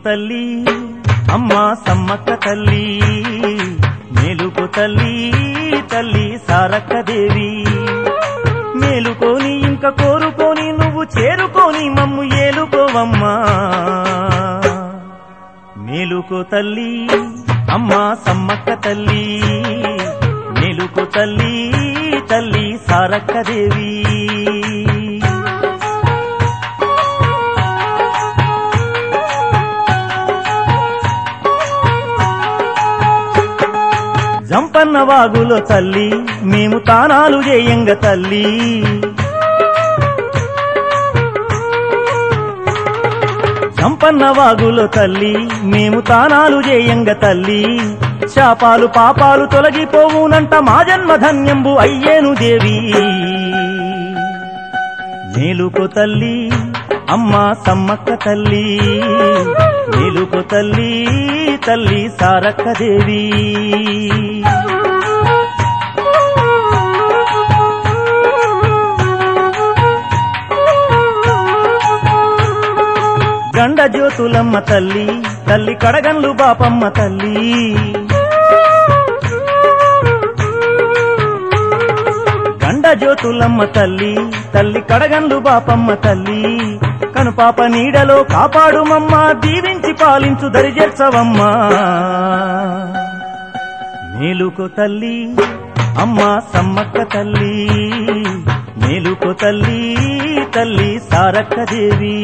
తల్లి అమ్మా సమ్మక్క తల్లి మేలుకు తల్లి తల్లి సారక్క దేవి మేలుకొని ఇంక కోరుకొని నువ్వు చేరుకొని మమ్ము ఏలుకోవమ్మా మేలుకో తల్లి అమ్మా సమ్మక్క తల్లి మేలుకో తల్లి తల్లి సారక్క దేవి జంపన్న వాగులో తల్లి మేము తానాలు చేయంగ తల్లి జంపన్న వాగులో తల్లి మేము తానాలు చేయంగ తల్లి శాపాలు పాపాలు తొలగిపోవునంట మా జన్మ ధన్యంబు అయ్యేను దేవి మేలుకో తల్లి అమ్మా సమ్మక్క తల్లి మేలుకో తల్లి తల్లి సారక్క దేవి గండ జ్యోతులమ్మ తల్లి తల్లి కడగన్లు బాపమ్మ తల్లి గండ జ్యోతులమ్మ తల్లి తల్లి కడగన్లు బాపమ్మ తల్లి కనుపాప నీడలో కాపాడుమమ్మ దీవించి పాలించు దరిజేర్చవమ్మా మేలుకో తల్లి అమ్మా సమ్మక్క తల్లి మేలుకో తల్లి తల్లి సారక్క దేవి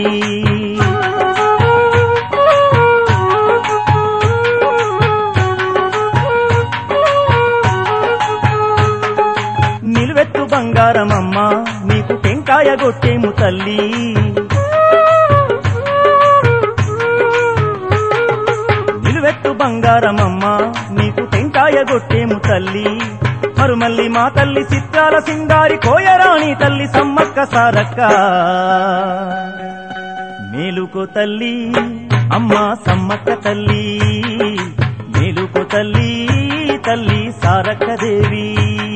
నిలువెత్తు బంగారమమ్మ నీకు టెంకాయ గొట్టేము తల్లి నిలువెత్తు బంగారమమ్మ నీకు టెంకాయ గొట్టేము తల్లి మరుమల్లి మా తల్లి చిత్రాల సింగారి కోయరాణి తల్లి సమ్మక్క సారక్క మేలుకో తల్లి అమ్మా సమ్మక్క తల్లి మేలుకో తల్లి తల్లి సారక్క దేవి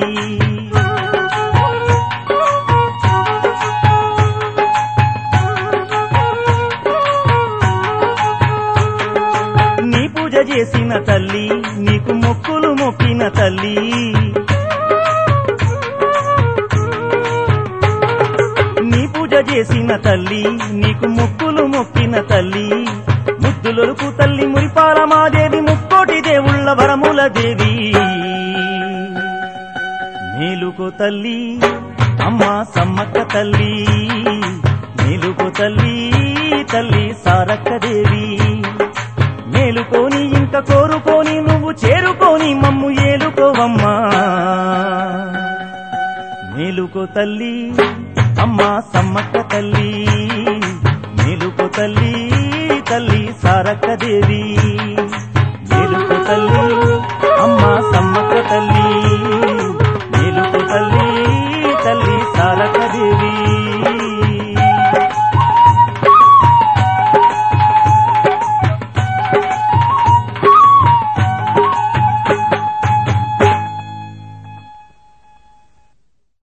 నీ పూజ చేసిన తల్లి నీకు మొక్కులు మొక్కిన తల్లి నీ పూజ చేసిన తల్లి నీకు మొక్కులు మొక్కిన తల్లి ముద్దులొలుకు తల్లి మురిపాల మాదేవి ముక్కోటి దేవుళ్ళ వరముల దేవి మేలుకో తల్లి అమ్మా సమ్మక్క తల్లి మేలుకో తల్లి తల్లి సారక్క దేవి మేలుకోని ఇంక కోరుకోని నువ్వు చేరుకోని మమ్ము ఏలుకోవమ్మా మేలుకో తల్లి అమ్మా సమ్మక్క తల్లి మేలుకో తల్లి తల్లి సారక్క దేవి మేలుకో తల్లి అమ్మా సమ్మక్క తల్లి